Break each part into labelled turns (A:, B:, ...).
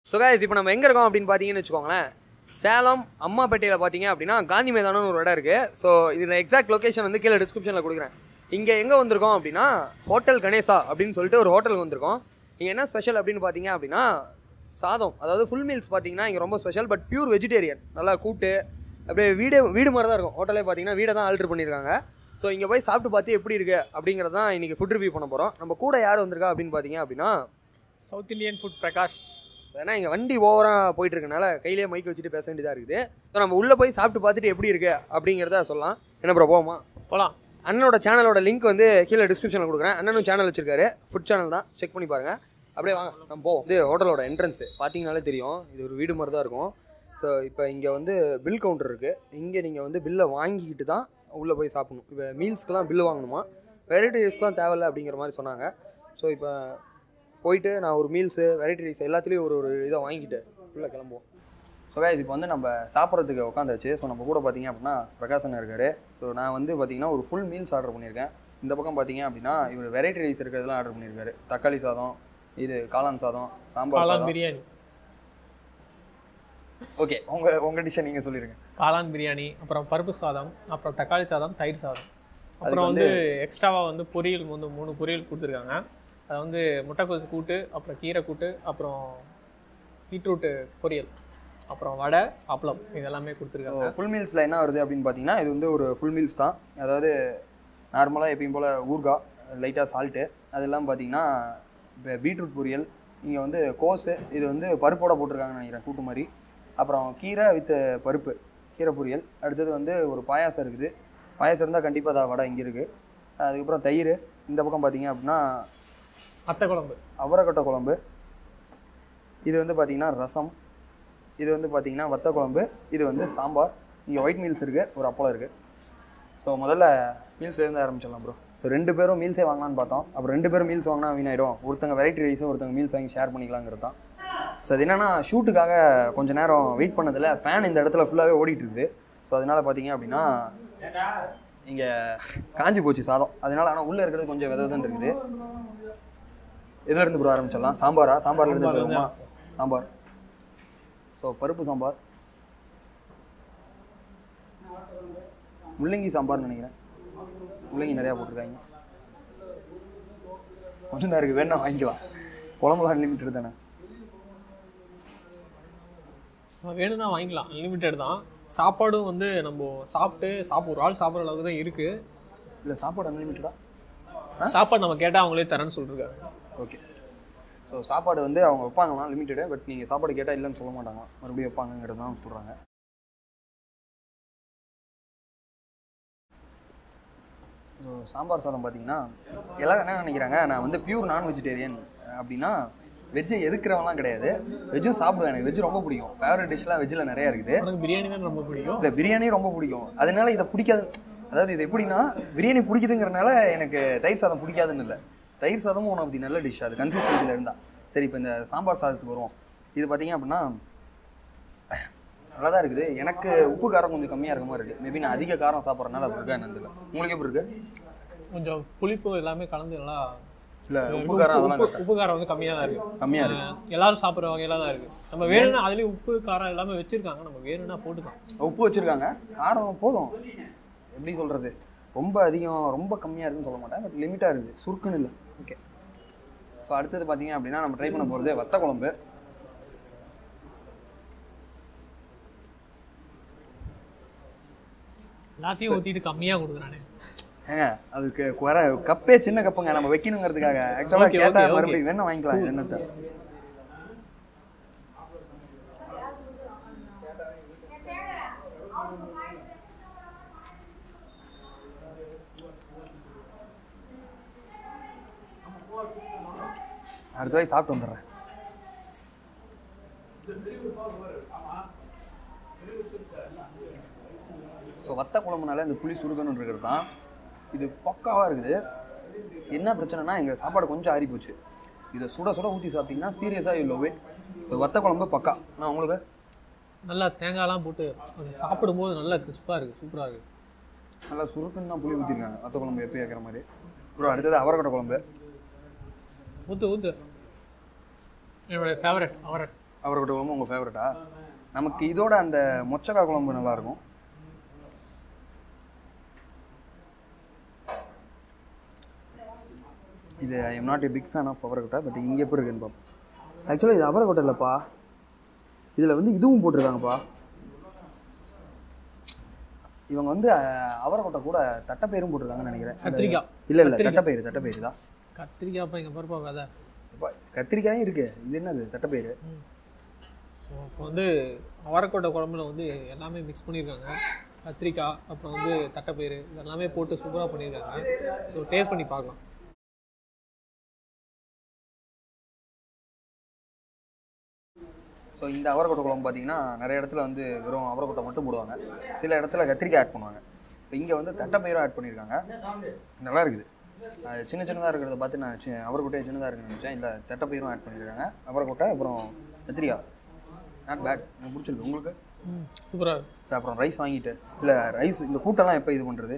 A: So guys இப்போ நம்ம எங்கே இருக்கோம் அப்படின்னு பார்த்தீங்கன்னு வச்சுக்கோங்களேன் சேலம் அம்மாப்பேட்டையில் பார்த்தீங்க அப்படின்னா காந்தி மைதானம்னு ஒரு இடம் இருக்குது ஸோ இதில் எக்ஸாக்ட் லொகேஷன் வந்து கீழே டிஸ்கிரிப்ஷனில் கொடுக்குறேன் இங்கே எங்கே வந்திருக்கோம் அப்படின்னா ஹோட்டல் கணேசா அப்படின்னு சொல்லிட்டு ஒரு ஹோட்டலுக்கு வந்திருக்கோம் இங்கே என்ன ஸ்பெஷல் அப்படின்னு பார்த்தீங்க அப்படின்னா சாதம் அதாவது ஃபுல் மீல்ஸ் பார்த்தீங்கன்னா இங்கே ரொம்ப ஸ்பெஷல் பட் பியூர் வெஜிடேரியன் நல்லா கூட்டு அப்படியே வீடு வீடு மாதிரி தான் இருக்கும் ஹோட்டலே பார்த்தீங்கன்னா வீடை தான் ஆல்ட்ரு பண்ணியிருக்காங்க ஸோ இங்கே போய் சாப்பிட்டு பார்த்து எப்படி இருக்குது அப்படிங்கிறது தான் இன்றைக்கி ஃபுட் ரிவ்யூ பண்ண போகிறோம் நம்ம கூட யார் வந்திருக்கா அப்படின்னு பார்த்தீங்க அப்படின்னா
B: சவுத் இந்தியன் ஃபுட் பிரகாஷ்
A: ஏன்னா இங்கே வண்டி ஓவராக போயிட்டு இருக்கனால கையிலேயே மைக் வச்சுட்டு பேச வேண்டியதாக இருக்குது ஸோ நம்ம உள்ளே போய் சாப்பிட்டு பார்த்துட்டு எப்படி இருக்கு அப்படிங்கிறத சொல்லலாம் என்ன ப்ரோ போமா
B: போகலாம்
A: அண்ணனோட சேனலோட லிங்க் வந்து கீழே டிஸ்கிரிப்ஷனில் கொடுக்குறேன் அண்ணனும் சேனல் வச்சிருக்காரு ஃபுட் சேனல் தான் செக் பண்ணி பாருங்க அப்படியே வாங்க நம்ம போவோம் இது ஹோட்டலோட என்ட்ரன்ஸு பார்த்தீங்கனாலே தெரியும் இது ஒரு வீடு மாதிரி தான் இருக்கும் ஸோ இப்போ இங்கே வந்து பில் கவுண்டர் இருக்குது இங்கே நீங்கள் வந்து பில்லை வாங்கிக்கிட்டு தான் உள்ளே போய் சாப்பிடணும் இப்போ மீல்ஸ்க்கெலாம் பில் வாங்கணுமா வெரைட்டி ரைஸ்க்குலாம் தேவையில்ல அப்படிங்கிற மாதிரி சொன்னாங்க ஸோ இப்போ போயிட்டு நான் ஒரு மீல்ஸு வெரைட்டி ரைஸ் எல்லாத்துலேயும் ஒரு ஒரு இதை வாங்கிட்டு உள்ளே கிளம்புவோம் ஸோ guys இப்போ வந்து நம்ம சாப்பிட்றதுக்கு உட்காந்தாச்சு ஸோ நம்ம கூட பார்த்தீங்க அப்படின்னா பிரகாசன் இருக்காரு ஸோ நான் வந்து பார்த்தீங்கன்னா ஒரு ஃபுல் மீல்ஸ் ஆர்டர் பண்ணியிருக்கேன் இந்த பக்கம் பார்த்தீங்க அப்படின்னா இவர் வெரைட்டி ரைஸ் இருக்கிறதெல்லாம் ஆர்டர் பண்ணியிருக்காரு தக்காளி சாதம் இது காளான் சாதம் சாம்பார்
B: காளான்
A: சாதம்
B: பிரியாணி
A: ஓகே உங்கள் உங்கள் டிஷ்ஷை நீங்கள் சொல்லிடுங்க
B: காளான் பிரியாணி அப்புறம் பருப்பு சாதம் அப்புறம் தக்காளி சாதம் தயிர் சாதம் அப்புறம் வந்து எக்ஸ்ட்ராவாக வந்து பொரியல் வந்து மூணு பொரியல் கொடுத்துருக்காங்க அது வந்து முட்டைக்கோசு கூட்டு அப்புறம் கீரை கூட்டு அப்புறம் பீட்ரூட்டு பொரியல் அப்புறம் வடை அப்பளம் இதெல்லாமே கொடுத்துருக்காங்க
A: ஃபுல் மீல்ஸில் என்ன வருது அப்படின்னு பார்த்தீங்கன்னா இது வந்து ஒரு ஃபுல் மீல்ஸ் தான் அதாவது நார்மலாக எப்பயும் போல் ஊறுகாய் லைட்டாக சால்ட்டு அதெல்லாம் பார்த்தீங்கன்னா இப்போ பீட்ரூட் பொரியல் இங்கே வந்து கோஸு இது வந்து பருப்போட போட்டிருக்காங்கன்னு நினைக்கிறேன் கூட்டு மாதிரி அப்புறம் கீரை வித் பருப்பு கீரை பொரியல் அடுத்தது வந்து ஒரு பாயாசம் இருக்குது பாயாசம் இருந்தால் கண்டிப்பாக தான் வடை இங்கே இருக்குது அதுக்கப்புறம் தயிர் இந்த பக்கம் பார்த்தீங்க அப்படின்னா
B: அத்தை குழம்பு
A: அவரைக்கொட்டை குழம்பு இது வந்து பார்த்தீங்கன்னா ரசம் இது வந்து பார்த்தீங்கன்னா வத்த குழம்பு இது வந்து சாம்பார் இங்கே ஒயிட் மீல்ஸ் இருக்குது ஒரு அப்பளம் இருக்குது ஸோ முதல்ல மீல்ஸ்லேருந்து ஆரம்பிச்சிடலாம் ப்ரோ ஸோ ரெண்டு பேரும் மீல்ஸே வாங்கலாம்னு பார்த்தோம் அப்புறம் ரெண்டு பேரும் மீல்ஸ் வாங்கினா வீணாயிடும் ஒருத்தங்க வெரைட்டி ரைஸும் ஒருத்தங்க மீல்ஸ் வாங்கி ஷேர் பண்ணிக்கலாங்கிறது தான் ஸோ அது என்னன்னா ஷூட்டுக்காக கொஞ்ச நேரம் வெயிட் பண்ணதில் ஃபேன் இந்த இடத்துல ஃபுல்லாகவே ஓடிட்டு இருக்குது ஸோ அதனால பார்த்தீங்க அப்படின்னா இங்கே காஞ்சி போச்சு சாதம் அதனால ஆனால் உள்ளே இருக்கிறது கொஞ்சம் விததான் இருக்குது எதுல இருந்து ப்ரோ ஆரம்பிச்சிடலாம் சாம்பாரா சாம்பார்ல இருந்து
B: சாம்பார்ல இருந்து
A: போயிருமா சாம்பார் ஸோ பருப்பு சாம்பார் முள்ளங்கி சாம்பார்னு நினைக்கிறேன் முள்ளங்கி நிறையா போட்டிருக்காங்க கொஞ்சம் தான் இருக்குது வேணா வாங்கிக்கலாம் குழம்புலாம் அன்லிமிட்டட் தானே
B: வேணும்னா வாங்கிக்கலாம் அன்லிமிட்டெட் தான் சாப்பாடும் வந்து நம்ம சாப்பிட்டு சாப்பிட ஒரு ஆள் சாப்பிட்ற அளவுக்கு தான் இருக்குது
A: இல்லை சாப்பாடு அன்லிமிட்டடா
B: சாப்பாடு நம்ம கேட்டால் அவங்களே தரேன்னு சொல்லியிருக்காங்க
A: ஓகே ஸோ சாப்பாடு வந்து அவங்க வைப்பாங்களாம் லிமிட்டடு பட் நீங்கள் சாப்பாடு கேட்டால் இல்லைன்னு சொல்ல மாட்டாங்களாம் மறுபடியும் வைப்பாங்கங்கிறது தான் சொல்கிறாங்க ஸோ சாம்பார் சாதம் பார்த்தீங்கன்னா எல்லாரும் என்ன நினைக்கிறாங்க நான் வந்து பியூர் நான் வெஜிடேரியன் அப்படின்னா வெஜ்ஜை எதுக்குறவங்களாம் கிடையாது வெஜ்ஜும் சாப்பிடுவேன் எனக்கு வெஜ் ரொம்ப பிடிக்கும் ஃபேவரட் டிஷ்லாம் வெஜ்ஜில் நிறையா இருக்குது
B: எனக்கு பிரியாணி தான் ரொம்ப பிடிக்கும்
A: இந்த பிரியாணி ரொம்ப பிடிக்கும் அதனால இதை பிடிக்காது அதாவது இது எப்படின்னா பிரியாணி பிடிக்குதுங்கிறனால எனக்கு தயிர் சாதம் பிடிக்காதுன்னு இல்லை தயிர் சாதமும் ஒன் ஆஃப் தி நல்ல டிஷ் அது கன்சிஸ்டன்சியில் இருந்தா சரி இப்போ இந்த சாம்பார் சாதத்துக்கு வருவோம் இது பார்த்தீங்க அப்படின்னா நல்லா தான் இருக்குது எனக்கு உப்பு காரம் கொஞ்சம் கம்மியாக இருக்க மாதிரி இருக்குது மேபி நான் அதிக காரம் சாப்பிட்றதுனால அப்படி இருக்கா என்னன்னு தெரியல உங்களுக்கு எப்படி இருக்கு
B: கொஞ்சம் புளிப்பு எல்லாமே கலந்து நல்லா
A: இல்லை உப்பு காரம் அதெல்லாம்
B: உப்பு உப்பு காரம் வந்து கம்மியாக தான் இருக்கு
A: கம்மியாக இருக்கு
B: அஹ் எல்லாரும் சாப்பிட்ற வகையில தான் இருக்கு நம்ம வேணும்னா அதுலயும் உப்பு காரம் எல்லாமே வச்சிருக்காங்க நம்ம வேணும்னா போட்டுக்கலாம்
A: உப்பு வச்சிருக்காங்க காரம் போதும் எப்படி சொல்கிறது ரொம்ப அதிகம் ரொம்ப கம்மியாக இருக்குன்னு சொல்ல மாட்டேன் பட் லிமிட்டாக இருக்குது சுருக்குன்னு இல்லை ஓகே ஸோ அடுத்தது பார்த்தீங்க அப்படின்னா நம்ம ட்ரை பண்ண போகிறது வத்த குழம்பு
B: எல்லாத்தையும் ஊத்திட்டு கம்மியா கொடுக்குறானே
A: ஏங்க அதுக்கு குற கப்பே சின்ன கப்புங்க நம்ம வைக்கணுங்கிறதுக்காக ஆக்சுவலாக
B: Okay,
A: கேட்டால்
B: okay, okay.
A: மறுபடியும் வேணா வாங்கிக்கலாம் இது என்னத்தை அடுத்த வாய் சாப்பிட்டு வந்துடுறேன் ஸோ வத்த குழம்புனால இந்த புளி சுருகணுன்னு இருக்கிறது தான் இது பக்காவாக இருக்குது என்ன பிரச்சனைனா எங்கள் சாப்பாடு கொஞ்சம் ஆறி போச்சு இதை சுட சுட ஊற்றி சாப்பிட்டீங்கன்னா சீரியஸாக யூ லவ் இட் ஸோ வத்த குழம்பு பக்கா நான் உங்களுக்கு
B: நல்லா தேங்காய்லாம் போட்டு அது சாப்பிடும்போது நல்லா கிறிஸ்பாக இருக்கு சூப்பரா இருக்கு
A: நல்லா சுருக்குன்னு தான் புளி ஊற்றிருக்காங்க வத்த குழம்பு எப்பயும் வைக்கிற மாதிரி அப்புறம் அடுத்தது அவரக்கொட்டை குழம்பு
B: ஊத்து ஊத்து என்னோட ஃபேவரட் அவரட்
A: அவரோட குழம்பு உங்கள் ஃபேவரட்டா நமக்கு இதோட அந்த மொச்சக்காய் குழம்பு நல்லாயிருக்கும் இது I am not a big fan of அவரக்கொட்டை பட் இங்கே எப்படி இருக்குன்னு பார்ப்போம் ஆக்சுவலாக இது அவரக்கொட்டை இல்லைப்பா இதில் வந்து இதுவும் போட்டிருக்காங்கப்பா இவங்க வந்து அஹ், அவரக்கொட்டை கூட தட்டைப்பயிரும் போட்டிருக்காங்கன்னு நினைக்கிறேன்
B: கத்திரிக்காய்
A: இல்லை இல்லை தட்டைப்பயிறு தட்டைப்பயிறு தான்
B: கத்திரிக்காய்ப்பா இங்கே பாருப்பா விதை
A: அப்பா, கத்திரிக்காயும் இருக்கு இது என்னது தட்டைப்பயிறு
B: ஸோ இப்போ வந்து அவரைக்கொட்டை குழம்புல வந்து எல்லாமே மிக்ஸ் பண்ணியிருக்காங்க கத்திரிக்காய் அப்புறம் வந்து தட்டைப்பயிறு இதெல்லாமே போட்டு சூப்பராக பண்ணியிருக்காங்க ஸோ டேஸ்ட் பண்ணி பார்க்கலாம்
A: ஸோ இந்த அவரைக்கொட்டை குழம்பு பார்த்தீங்கன்னா நிறைய இடத்துல வந்து வெறும் அவரைக்கொட்டை மட்டும் போடுவாங்க சில இடத்துல கத்திரிக்காய் ஆட் பண்ணுவாங்க இப்போ இங்கே வந்து தட்டைப்பயிரும் ஆட் பண்ணியிருக்காங்க நல்லா இருக்குது அது சின்ன சின்னதாக இருக்கிறத பார்த்து நான் சி அவரைக்கொட்டையை சின்னதாக இருக்குன்னு நினச்சேன் இல்லை தட்டைப்பயிரும் ஆட் பண்ணியிருக்காங்க அவரைக்கொட்டை அப்புறம் கத்திரிக்காய் நாட் பேட் எனக்கு பிடிச்சிருக்கு உங்களுக்கு
B: ம் சூப்பராக இருக்கும்
A: சார் அப்புறம் ரைஸ் வாங்கிட்டு இல்லை ரைஸ் இந்த கூட்டெல்லாம் எப்போ இது பண்ணுறது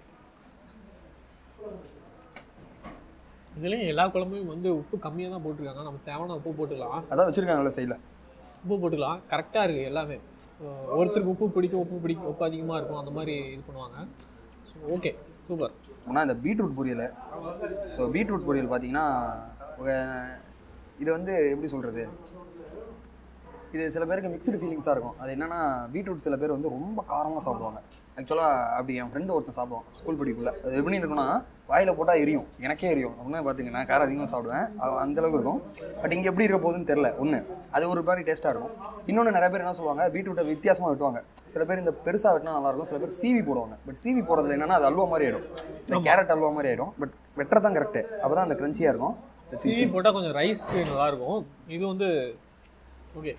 B: இதுலேயும் எல்லா குழம்புலையும் வந்து உப்பு கம்மியாக தான் போட்டிருக்காங்க நம்ம தேவையான உப்பு போட்டுக்கலாம்
A: அதான் வச்சுருக்காங்கல்ல சைடில்
B: உப்பு போட்டுக்கலாம் கரெக்டாக இருக்குது எல்லாமே அஹ் ஒருத்தருக்கு உப்பு பிடிக்கும் உப்பு பிடிக்கும் உப்பு அதிகமாக இருக்கும் அந்த மாதிரி இது பண்ணுவாங்க ஸோ ஓகே சூப்பர்
A: ஆனால் இந்த பீட்ரூட் பொரியல் ஸோ பீட்ரூட் பொரியல் பார்த்தீங்கன்னா உங்க- இது வந்து எப்படி சொல்கிறது இது சில பேருக்கு மிக்சடு ஃபீலிங்ஸாக இருக்கும் அது என்னன்னா பீட்ரூட் சில பேர் வந்து ரொம்ப காரமாக சாப்பிடுவாங்க ஆக்சுவலாக அப்படி என் ஃப்ரெண்டு ஒருத்தன் சாப்பிடுவான் ஸ்கூல் படிக்குள்ள அது எப்படி இருக்குன்னா வாயில் போட்டால் எரியும் எனக்கே எரியும் அப்படின்னா பார்த்துங்க நான் காரம் அதிகமாக சாப்பிடுவேன் அது அந்த அளவுக்கு இருக்கும் பட் இங்கே எப்படி இருக்க போகுதுன்னு தெரில ஒன்று அது ஒரு மாதிரி டேஸ்ட்டாக இருக்கும் இன்னொன்று நிறைய பேர் என்ன சொல்லுவாங்க பீட்ரூட்டை வித்தியாசமாக வெட்டுவாங்க சில பேர் இந்த பெருசாக வெட்டினா நல்லாயிருக்கும் சில பேர் சீவி போடுவாங்க பட் சீவி போடுறதுல என்னன்னா அது அல்வா மாதிரி ஆயிடும் இந்த கேரட் அல்வா மாதிரி ஆயிடும் பட் வெட்டுறது தான் கரெக்டு அப்போ தான் அந்த க்ரன்ச்சியாக இருக்கும்
B: சீவி போட்டால் கொஞ்சம் ரைஸ்க்கு நல்லாயிருக்கும் இது வந்து ஓகே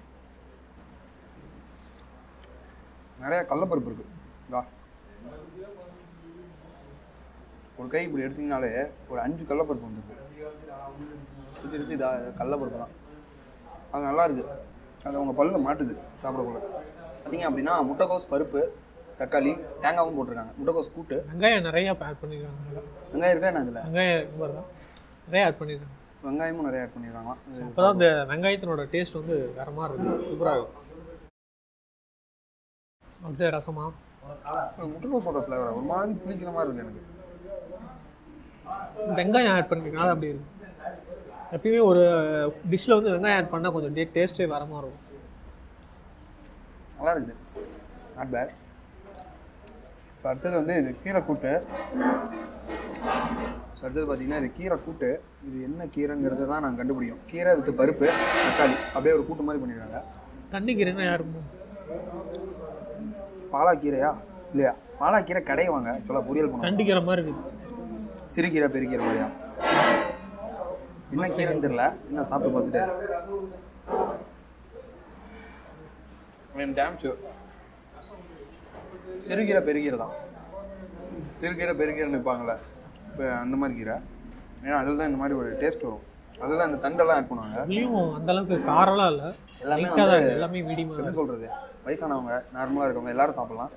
A: நிறைய கடலப்பருப்பு இருக்கு இதா ஒரு கை இப்படி எடுத்தீங்கனாலே ஒரு அஞ்சு கடலப்பருப்பு வந்துருக்கு சுற்றி சுற்றி இதா கடலப்பருப்பு தான் அது நல்லா இருக்கு அது அவங்க பல்ல மாட்டுது சாப்பிடக்குள்ள பார்த்தீங்க அப்படின்னா முட்டைக்கோஸ் பருப்பு தக்காளி தேங்காவும் போட்டிருக்காங்க முட்டைக்கோஸ் கூட்டு
B: வெங்காயம் நிறைய ஆட் பண்ணியிருக்காங்க
A: வெங்காயம் இருக்கா என்ன இதில்
B: வெங்காயம் இங்க பாருங்க நிறைய ஆட் பண்ணியிருக்காங்க
A: வெங்காயமும் நிறைய ஆட் பண்ணியிருக்காங்களாம் இது
B: அப்போ தான் இந்த வெங்காயத்தினோட டேஸ்ட் வந்து வேற மாதிரி இருக்கும் சூப்பராக இருக்கும் அடுத்து ரசமா
A: முட்டைக்கோஸோட ஃப்ளேவர் ஒரு மாதிரி பிடிக்கிற மாதிரி இருக்கு எனக்கு
B: வெங்காயம் ஆட் பண்ணிருக்கனால அப்படி இருக்கும் எப்பயுமே ஒரு டிஷ்ஷில் வந்து வெங்காயம் ஆட் பண்ணால் கொஞ்சம் டே டேஸ்ட்டே வேற மாதிரி இருக்கும்
A: நல்லா இருக்குது நாட் பேட் ஸோ அடுத்தது வந்து இது கீரை கூட்டு ஸோ அடுத்தது பார்த்தீங்கன்னா இது கீரை கூட்டு இது என்ன கீரைங்கிறது தான் நான் கண்டுபிடிக்கும் கீரை வித்து பருப்பு தக்காளி அப்படியே ஒரு கூட்டு மாதிரி பண்ணிடுறாங்க
B: தண்ணிக்கீரைனா யாருக்கும்
A: பாலாக்கீரையா இல்லையா பாலாக்கீரை கடைவாங்க ஆக்சுவலாக பொரியல் பண்ணுவாங்க
B: தண்டிக்கிற மாதிரி இருக்குது
A: சிறுகீரை பெருக்கீரை மாதிரியா என்ன கீரைன்னு தெரியல இன்னும் சாப்பிட்டு பார்த்துட்டு டேம் ஷூர் சிறுகீரை பெருகீரை தான் சிறுகீரை பெருகீரைன்னு வைப்பாங்களே இப்போ அந்த மாதிரி கீரை ஏன்னா அதில் தான் இந்த மாதிரி ஒரு டேஸ்ட் வரும் அதில் தான் இந்த தண்டெல்லாம் ஆட் பண்ணுவாங்க
B: இதுலேயும் அந்த அளவுக்கு காரம்லாம் இல்லை
A: எல்லாமே
B: லைட்டாக தான்
A: வந்து
B: இருக்கு எல்லாமே மீடியமாக
A: என்ன சொல்கிறது வயசானவங்க நார்மலாக இருக்கவங்க எல்லாரும் சாப்பிடலாம்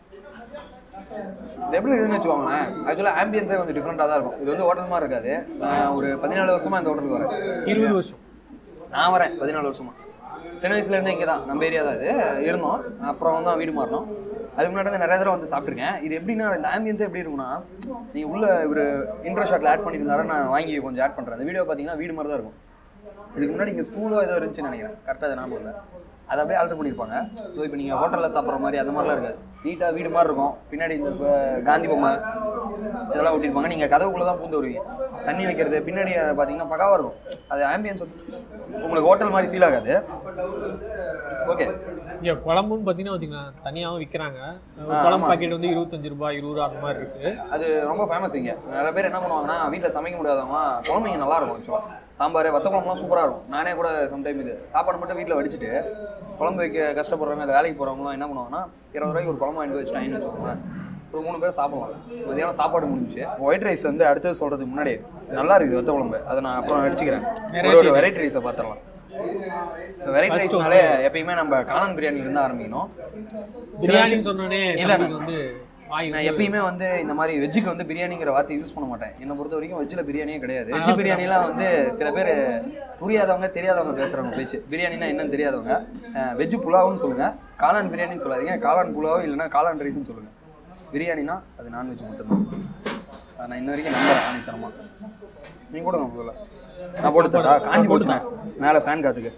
A: இது எப்படி இருக்குதுன்னு வச்சுக்கோங்களேன் ஆக்சுவலாக ஆம்பியன்ஸே கொஞ்சம் டிஃப்ரெண்ட்டாக தான் இருக்கும் இது வந்து ஹோட்டல் மாதிரி இருக்காது நான் ஒரு பதினாலு வருஷமா இந்த ஹோட்டலுக்கு வரேன்
B: இருபது வருஷம்
A: நான் வரேன் பதினாலு வருஷமா சின்ன வயசுலேருந்து இங்கே தான் நம்ம ஏரியா தான் இது இருந்தோம் அப்புறம் தான் வீடு மாறினோம் அதுக்கு முன்னாடி வந்து நிறைய தடவை வந்து சாப்பிட்ருக்கேன் இது எப்படின்னா இந்த ஆம்பியன்ஸே எப்படி இருக்கும்னா நீங்கள் உள்ள ஒரு இன்ட்ரோ ஷாட்டில் ஆட் பண்ணியிருந்தாரு நான் வாங்கி கொஞ்சம் ஆட் பண்ணுறேன் அந்த வீடியோ பார்த்தீங்கன்னா வீடு மாதிரி தான் இருக்கும் இதுக்கு முன்னாடி இங்கே ஸ்கூலோ ஏதோ இருந்துச்சுன்னு நினைக்கிறேன் கரெக்டாக அது ஞாபகம் இல்லை அதை அப்படியே ஆல்டர் பண்ணியிருப்பாங்க ஸோ இப்போ நீங்கள் ஹோட்டலில் சாப்பிட்ற மாதிரி அந்த மாதிரிலாம் இருக்காது நீட்டாக வீடு மாதிரி இருக்கும் பின்னாடி இந்த இப்ப காந்தி பொம்மை இதெல்லாம் ஒட்டியிருப்பாங்க நீங்கள் கதவுக்குள்ளே தான் பூந்து வருவீங்க தண்ணி வைக்கிறது பின்னாடி பார்த்தீங்கன்னா பக்காவாக இருக்கும் அது ஆம்பியன்ஸ் உங்களுக்கு ஹோட்டல் மாதிரி ஃபீல் ஆகாது ஓகே
B: இங்கே குழம்புன்னு பார்த்தீங்கன்னா பார்த்தீங்கன்னா தனியாகவும் விற்கிறாங்க குழம்பு பாக்கெட் வந்து இருபத்தஞ்சு ரூபாய் இருபது ரூபா அந்த மாதிரி இருக்குது
A: அது ரொம்ப ஃபேமஸ் இங்கே நிறைய பேர் என்ன பண்ணுவாங்கன்னா வீட்டில் சமைக்க முடியாதவங்க குழம்பு இங்கே நல்லா இருக்கும் ஆக்சுவலாக சாம்பார் வத்த குழம்புலாம் சூப்பராக இருக்கும் நானே கூட சம்டைம் இது சாப்பாடு மட்டும் வீட்டில் வடிச்சிட்டு குழம்பு வைக்க கஷ்டப்படுறவங்க இல்லை வேலைக்கு போகிறவங்களாம் என்ன பண்ணுவாங்கன்னா இருபது ரூபாய்க்கு ஒரு குழம்பு வாங்கிட்டு வச்சுட்டாங்கன்னு வச்சுக்கோங்களேன் ஒரு மூணு பேர் சாப்பிடலாம் மதியானம் சாப்பாடு முடிஞ்சுச்சு ஒயிட் ரைஸ் வந்து அடுத்தது சொல்கிறதுக்கு முன்னாடி நல்லா இருக்குது வத்த குழம்பு அதை நான் அப்புறம் அடிச்சுக்கிறேன் ஒரு ஒரு வெரைட்டி ரைஸை பார்த்துடலாம் ஸோ வெரைட்டி ரைஸ்னாலே எப்பயுமே நம்ம காளான் பிரியாணி இருந்து ஆரம்பிக்கணும்
B: பிரியாணின்னு சொன்னோடனே
A: இல்ல,
B: தம்பிக்கு வந்து வாய்
A: நான் எப்பயுமே வந்து இந்த மாதிரி வெஜ்ஜுக்கு வந்து பிரியாணிங்கிற வார்த்தை யூஸ் பண்ண மாட்டேன் என்னை பொறுத்த வரைக்கும் வெஜ்ஜில் பிரியாணியே கிடையாது வெஜ் பிரியாணிலாம் வந்து சில பேர் புரியாதவங்க தெரியாதவங்க பேசுகிறவங்க பேச்சு பிரியாணினா என்னன்னு தெரியாதவங்க வெஜ்ஜு புலாவுன்னு சொல்லுங்கள் காளான் பிரியாணின்னு சொல்லாதீங்க காளான் புலாவோ இல்லைன்னா காளான் ரைஸ்னு சொல்லுங்கள் பிரியாணினா அது நான்வெஜ் மட்டும்தான் அதை நான் இன்ன வரைக்கும் நம்புறேன் ஆணித்தரமா நீங்கள் கொடுங்க முதல்ல நான் போட்டு தரட்டா? காஞ்சி போட்டுட்டேன் மேலே ஃபேன் காத்துக்கு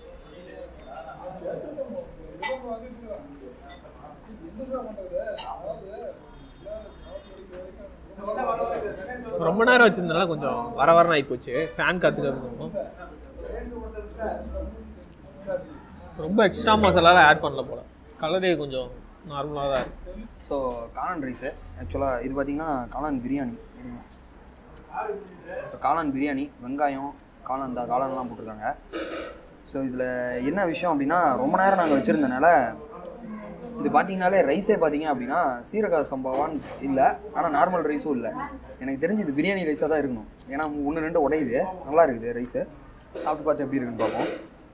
B: ரொம்ப நேரம் வச்சிருந்தனால கொஞ்சம் வர வரன்னு ஆகிப்போச்சு ஃபேன் காத்துக்கு ரொம்ப எக்ஸ்ட்ரா மசாலாலாம் ஆட் பண்ணல போல கலரே கொஞ்சம் நார்மலாக தான் இருக்கு
A: ஸோ காளான் ரைஸு ஆக்சுவலாக இது பார்த்தீங்கன்னா காளான் பிரியாணி ஸோ காளான் பிரியாணி வெங்காயம் காளான் தான் காளான்லாம் போட்டிருக்காங்க ஸோ இதில் என்ன விஷயம் அப்படின்னா ரொம்ப நேரம் நாங்கள் வச்சுருந்தனால இது பார்த்தீங்கனாலே ரைஸே பார்த்தீங்க அப்படின்னா சீரக சம்பவான் இல்லை ஆனால் நார்மல் ரைஸும் இல்லை எனக்கு தெரிஞ்சு இது பிரியாணி ரைஸாக தான் இருக்கணும் ஏன்னா ஒன்று ரெண்டு உடையுது நல்லா இருக்குது ரைஸு சாப்பிட்டு பார்த்து எப்படி இருக்குன்னு பார்ப்போம்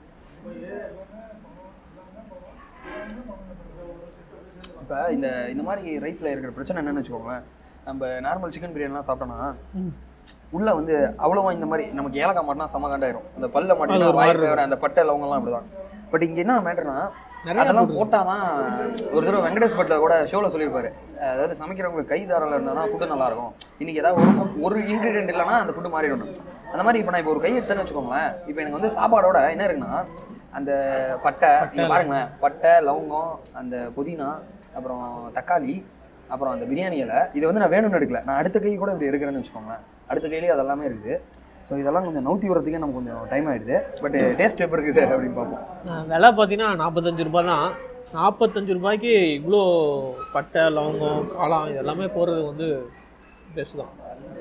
A: இப்போ இந்த இந்த மாதிரி ரைஸில் இருக்கிற பிரச்சனை என்னன்னு வச்சுக்கோங்களேன் நம்ம நார்மல் சிக்கன் பிரியாணிலாம் சாப்பிட்டோம்னா உள்ள வந்து அவ்வளவா இந்த மாதிரி நமக்கு ஏலக்காய் மாட்டினா செம காண்டாயிரும் அந்த பல்ல மாட்டினா வாய் வேற அந்த பட்டை லவங்கெல்லாம் அப்படிதான் பட் இங்க என்ன மேட்டர்னா அதெல்லாம் போட்டாதான் ஒரு தடவை வெங்கடேஷ் பட்ல கூட ஷோல சொல்லியிருப்பாரு அதாவது சமைக்கிறவங்களுக்கு கை தாராளம் இருந்தால் தான் ஃபுட்டு நல்லா இருக்கும் இன்னைக்கு ஏதாவது ஒரு food- ஒரு இன்கிரீடியன்ட் இல்லைன்னா அந்த ஃபுட்டு மாறிடும் அந்த மாதிரி இப்போ நான் இப்போ ஒரு கை எடுத்தேன்னு வச்சுக்கோங்களேன் இப்போ எனக்கு வந்து சாப்பாடோட என்ன இருக்குன்னா அந்த பட்டை நீங்க பாருங்களேன் பட்டை லவங்கம் அந்த புதினா அப்புறம் தக்காளி அப்புறம் அந்த பிரியாணி இலை இது வந்து நான் வேணும்னு எடுக்கல நான் அடுத்த கை கூட இப்படி எடுக்கிறேன்னு வச்சுக்கோங்களேன் அடுத்த கையிலேயே அதெல்லாமே இருக்குது ஸோ இதெல்லாம் கொஞ்சம் நவுத்தி வரதுக்கே நமக்கு கொஞ்சம் டைம் ஆயிடுது பட் டேஸ்ட் எப்படி இருக்குது அப்படின்னு பார்ப்போம்
B: அஹ் விலை பார்த்தீங்கன்னா நாற்பத்தஞ்சு ரூபாய் தான் நாற்பத்தஞ்சு ரூபாய்க்கு இவ்வளோ பட்டை லவங்கம் காளான் இது எல்லாமே போடுறது வந்து பெஸ்ட் தான்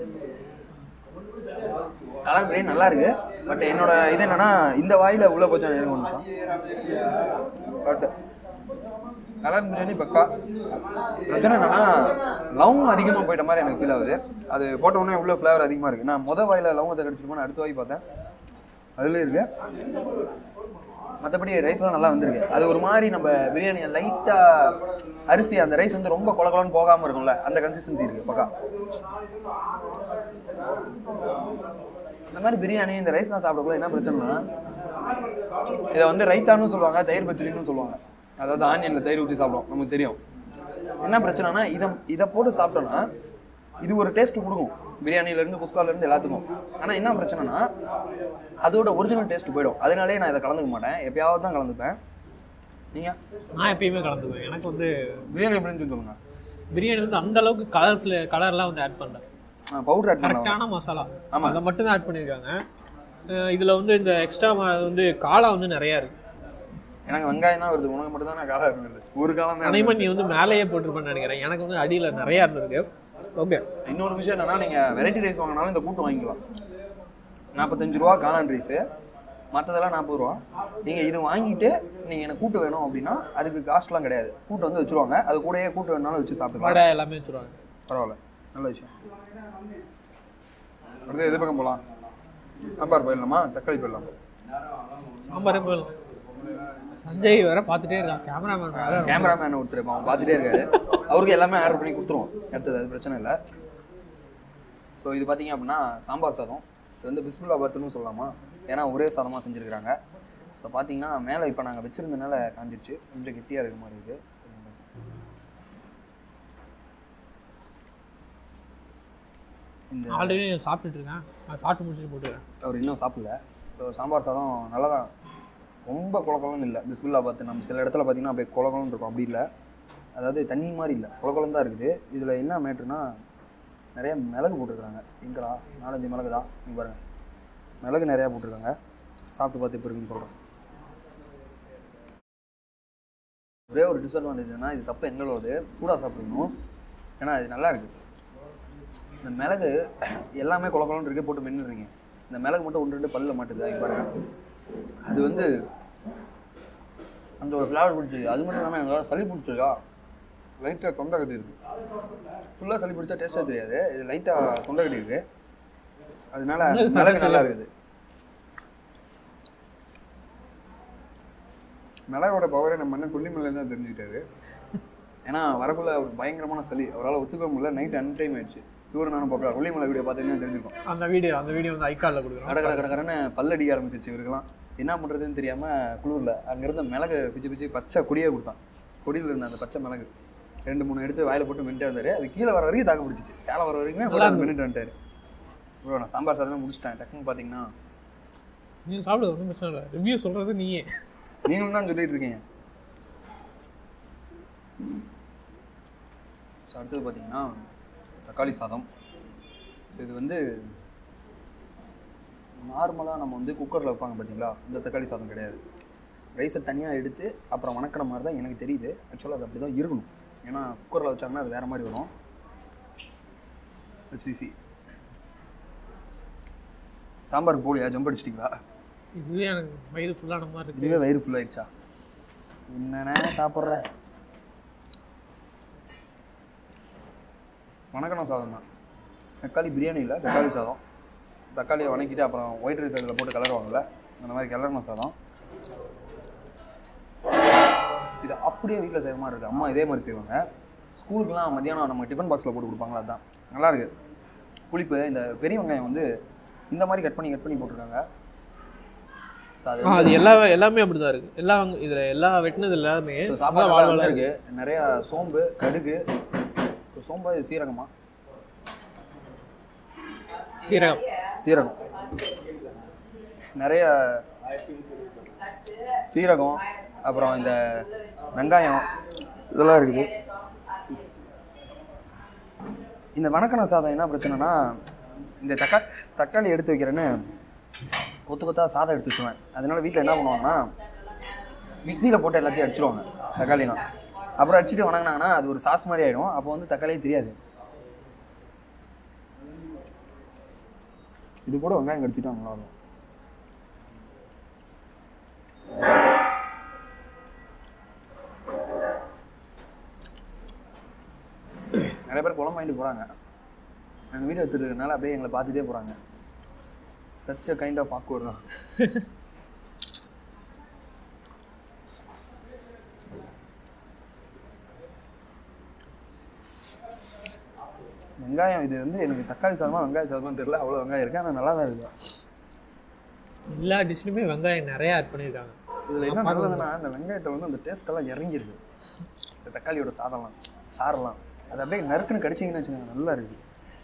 A: கலர் பிரியாணி நல்லா இருக்கு பட் என்னோட இது என்னன்னா இந்த வாயில உள்ள போச்சா எனக்கு ஒன்று பட் கலர் பிரியாணி பக்கா பிரச்சனை என்னன்னா லவங்கம் அதிகமாக போயிட்ட மாதிரி எனக்கு ஃபீல் ஆகுது அது போட்ட உடனே உள்ள ஃப்ளேவர் அதிகமாக இருக்கு நான் முத வாயில லவங்கத்தை கடிச்சிருப்போம் அடுத்த வாய் பார்த்தேன் அதுல இருக்கு மற்றபடி ரைஸ்லாம் நல்லா வந்திருக்கு அது ஒரு மாதிரி நம்ம பிரியாணி லைட்டாக அரிசி அந்த ரைஸ் வந்து ரொம்ப கொலகொலன்னு போகாமல் இருக்கும்ல அந்த கன்சிஸ்டன்சி இருக்கு பக்கா இந்த மாதிரி பிரியாணி இந்த ரைஸ்லாம் சாப்பிடக்குள்ள என்ன பிரச்சனைனா இதை வந்து ரைத்தான்னு சொல்லுவாங்க தயிர் பச்சடின்னு சொல்லுவாங்க அதாவது ஆனியனில் தயிர் ஊற்றி சாப்பிடுவோம் நமக்கு தெரியும் என்ன பிரச்சனைனா இதை இதை போட்டு சாப்பிட்டோன்னா இது ஒரு டேஸ்ட் கொடுக்கும் பிரியாணிலேருந்து குஸ்காலேருந்து எல்லாத்துக்கும் ஆனால் என்ன பிரச்சனைனா அதோட ஒரிஜினல் டேஸ்ட் போயிடும் அதனாலே நான் இதை கலந்துக்க மாட்டேன் எப்பயாவது தான் கலந்துப்பேன் நீங்கள்
B: நான் எப்பயுமே கலந்துக்குவேன் எனக்கு வந்து
A: பிரியாணி எப்படின்னு சொல்லி சொல்லுங்கள்
B: பிரியாணி வந்து அந்த அளவுக்கு கலர் கலர்லாம் வந்து ஆட் பண்ணல
A: பவுடர் ஆட் பண்ணலாம்
B: கரெக்டான மசாலா அதை மட்டும் தான் ஆட் பண்ணியிருக்காங்க அஹ் இதுல வந்து இந்த எக்ஸ்ட்ரா வந்து காளா வந்து நிறைய இருக்கு
A: எனக்கு வெங்காயம் தான் வருது உனக்கு மட்டும் தான் நான் காலம் இருந்தது ஒரு காலம் தான்
B: அனைமன் நீ வந்து மேலேயே போட்டிருப்பேன்னு நினைக்கிறேன் எனக்கு வந்து அடியில நிறைய இருந்திருக்கு ஓகே
A: இன்னொரு விஷயம் என்னன்னா நீங்க வெரைட்டி ரைஸ் வாங்கினாலும் இந்த கூட்டு வாங்கிக்கலாம் நாற்பத்தஞ்சு ரூபா காளான் ரைஸு மற்றதெல்லாம் நாற்பது ரூபா நீங்க இது வாங்கிட்டு நீங்க எனக்கு கூட்டு வேணும் அப்படின்னா அதுக்கு காஸ்ட்லாம் கிடையாது கூட்டு வந்து வச்சிருவாங்க அது கூடயே கூட்டு வேணாலும் வச்சு சாப்பிட்டுக்கலாம்
B: வடை எல்லாமே வச்சுருவாங்க
A: பரவாயில்ல நல்ல விஷயம் அடுத்து எது பக்கம் போகலாம் சாம்பார் போயிடலாமா தக்காளி போயிடலாம்
B: சாம்பாரே போயிடலாம் சஞ்சய் வேற பார்த்துட்டே இருக்கான் கேமராமேன் வேற
A: கேமராமேன் ஒருத்தர் இருப்பான், அவன் பார்த்துட்டே இருக்காரு அவருக்கு எல்லாமே ஆர்டர் பண்ணி கொடுத்துருவோம் அடுத்தது அது பிரச்சனை இல்லை ஸோ இது பார்த்தீங்க அப்படின்னா சாம்பார் சாதம் இது வந்து பிஸ்மில்லா பாத்துன்னு சொல்லலாமா ஏன்னா ஒரே சாதமாக செஞ்சுருக்காங்க இப்போ பார்த்தீங்கன்னா மேலே இப்போ நாங்கள் வச்சிருந்தனால காஞ்சிருச்சு கொஞ்சம் கெட்டியாக இருக்க மாதிரி இருக்குது இந்த
B: ஆல்ரெடி சாப்பிட்டுட்டு இருக்கேன் நான் சாப்பிட்டு முடிச்சுட்டு போட்டுக்கிறேன்
A: அவர் இன்னும் சாப்பிடல ஸோ சாம்பார் சாதம் நல்லா தான் ரொம்ப குளக்குளம்னு இல்லை பிஸ்மில்லா பார்த்து நம்ம சில இடத்துல பார்த்தீங்கன்னா அப்படியே குளக்குளம்னு இருக்கும் அப்படி இல்லை அதாவது தண்ணி மாதிரி இல்லை குளக்குளம் தான் இருக்குது இதில் என்ன மேட்ருனா நிறைய மிளகு போட்டிருக்காங்க எங்கடா நாலஞ்சு மிளகு தான் நீங்கள் பாருங்கள் மிளகு நிறையா போட்டிருக்காங்க சாப்பிட்டு பார்த்து இப்போ இருக்குன்னு சொல்கிறேன் ஒரே ஒரு டிஸ்அட்வான்டேஜ்னா இது தப்பு எங்களோட சூடாக சாப்பிடணும் ஏன்னா இது நல்லா இருக்குது இந்த மிளகு எல்லாமே குள குளம்னு இருக்கு போட்டு மென்னுறீங்க இந்த மிளகு மட்டும் ஒன்று ரெண்டு பல்ல மாட்டுது இங்க பாருங்க அது வந்து அந்த ஒரு ஃப்ளேவர் பிடிச்சிருக்கு அது மட்டும் இல்லாமல் எங்களால் சளி பிடிச்சிருக்கா லைட்டாக தொண்டை கட்டி இருக்கு ஃபுல்லாக சளி பிடிச்சா டேஸ்ட்டாக தெரியாது இது லைட்டாக தொண்டை கட்டி இருக்கு அதனால
B: மிளகு
A: மிளகு
B: சாப்பிட்டா
A: நல்லா இருக்குது மிளகோட பவரை நம்ம அண்ணன் கொல்லிமலையில தான் தெரிஞ்சுக்கிட்டாரு
C: ஏன்னா வரக்குள்ள அவருக்கு பயங்கரமான சளி அவரால் ஒத்துக்க முடியல நைட் அன் டைம் ஆயிடுச்சு இவரு நானும் பார்க்கலாம் ஒல்லிமலை வீடியோ பார்த்தீங்கன்னா தெரிஞ்சிருக்கும்
B: அந்த வீடியோ அந்த வீடியோ வந்து ஐகார்டில் கொடுக்குறோம்
C: கட கட கட கடன்னு பல்லடிக்க ஆரம்பிச்சிச்சு இவருக்கெல்லாம் என்ன பண்ணுறதுன்னு தெரியாமல் குளிரில் அங்கேருந்த மிளகு பிச்சு பிச்சு பச்சை கொடியே கொடுத்தான் கொடியில் இருந்த அந்த பச்சை மிளகு ரெண்டு மூணு எடுத்து வாயில போட்டு மென்ட்டே வந்தாரு அது கீழே வர வரைக்கும் தாக்கு பிடிச்சிச்சு சேலை வர வரைக்குமே
B: நல்லா
C: போட்டு மென்ட்டு வந்துட்டாரு ப்ரோ நான் சாம்பார் சாதமே முடிச்சிட்டேன் டக்குன்னு பார்த்தீங்கன்னா
B: நீ சாப்பிடு ஒன்றும் பிரச்சனை இல்லை ரிவ்யூ சொல்கிறது நீயே
C: நீங்களும் தான் சொல்லிட்டு இருக்கீங்க ஸோ அடுத்தது பார்த்தீங்கன்னா தக்காளி சாதம் ஸோ இது வந்து நார்மலாக நம்ம வந்து குக்கரில் வைப்பாங்க பார்த்தீங்களா இந்த தக்காளி சாதம் கிடையாது ரைஸை தனியாக எடுத்து அப்புறம் வணக்கிற மாதிரி தான் எனக்கு தெரியுது ஆக்சுவலாக அது அப்படி தான் இருக்கணும் ஏன்னா குக்கரில் வச்சாங்கன்னா அது வேறு மாதிரி வரும் ஹெச்டிசி சாம்பார் போலியா ஜம்ப் அடிச்சிட்டிங்களா
B: இதுவே எனக்கு வயிறு ஃபுல்லான மாதிரி இருக்கு
C: இதுவே வயிறு ஃபுல் ஆயிடுச்சா என்னண்ணே சாப்பிட்ற வணக்கணும் சாதம் தான் தக்காளி பிரியாணி இல்லை தக்காளி சாதம் தக்காளியை வணக்கிட்டு அப்புறம் ஒயிட் ரைஸ் அதில் போட்டு கிளறுவாங்கல்ல அந்த மாதிரி கிளறணும் சாதம் இது அப்படியே வீட்டில் செய்கிற மாதிரி இருக்குது அம்மா இதே மாதிரி செய்வாங்க ஸ்கூலுக்குலாம் மத்தியானம் நம்ம டிஃபன் பாக்ஸில் போட்டு கொடுப்பாங்களா அதுதான் நல்லா இருக்கு புளிப்பு இந்த பெரிய வெங்காயம் வந்து இந்த மாதிரி கட் பண்ணி கட் பண்ணி போட்டிருக்காங்க ஸோ அது
B: ஆ, அது எல்லா எல்லாமே அப்படிதான் இருக்கு எல்லா வெங்க- இதுல எல்லா வெட்டினது எல்லாமே
C: ஸோ
B: நல்லா
C: சாப்பாடு
B: வாழ்
C: வந்து
B: வாழ்
C: இருக்கு நிறைய சோம்பு கடுகு ஸோ சோம்பு இது சீரகமா
B: சீரகம்
C: சீரகம் நிறைய சீரகம் அப்புறம் இந்த வெங்காயம் இதெல்லாம் இருக்குது இந்த வணக்கண சாதம் என்ன பிரச்சனைனா இந்த தக்கா தக்காளி எடுத்து வைக்கிறேன்னு கொத்து கொத்தா சாதம் எடுத்து வச்சுருவேன் அதனால வீட்டில் என்ன பண்ணுவாங்கன்னா மிக்சியில் போட்டு எல்லாத்தையும் அடிச்சிருவாங்க தக்காளிலாம் அப்புறம் அடிச்சுட்டு வணங்கினாங்கன்னா அது ஒரு சாஸ் மாதிரி ஆயிடும் அப்போ வந்து தக்காளியே தெரியாது இது கூட வெங்காயம் கடிச்சிட்டு நல்லா இருக்கும் நிறைய பேர் குழம்பு வாங்கிட்டு போகிறாங்க எங்கள் வீடு எடுத்துருக்கனால அப்படியே எங்களை பார்த்துட்டே போகிறாங்க such a kind of awkward தான் வெங்காயம் இது வந்து எனக்கு தக்காளி சாதமா வெங்காய சாதமா தெரியல அவ்வளோ வெங்காயம் இருக்கு ஆனால் நல்லா தான் இருக்கு
B: எல்லா டிஷ்லையுமே வெங்காயம் நிறைய ஆட் பண்ணியிருக்காங்க
C: இதில் என்ன நல்லதுன்னா இந்த வெங்காயத்தை வந்து அந்த டேஸ்ட் எல்லாம் இறங்கிருக்கு இந்த தக்காளியோட சாதம்லாம் சாரெல்லாம் அது அப்படியே நறுக்குன்னு கடிச்சிங்கன்னு வச்சுக்கோங்க நல்லா இருக்கு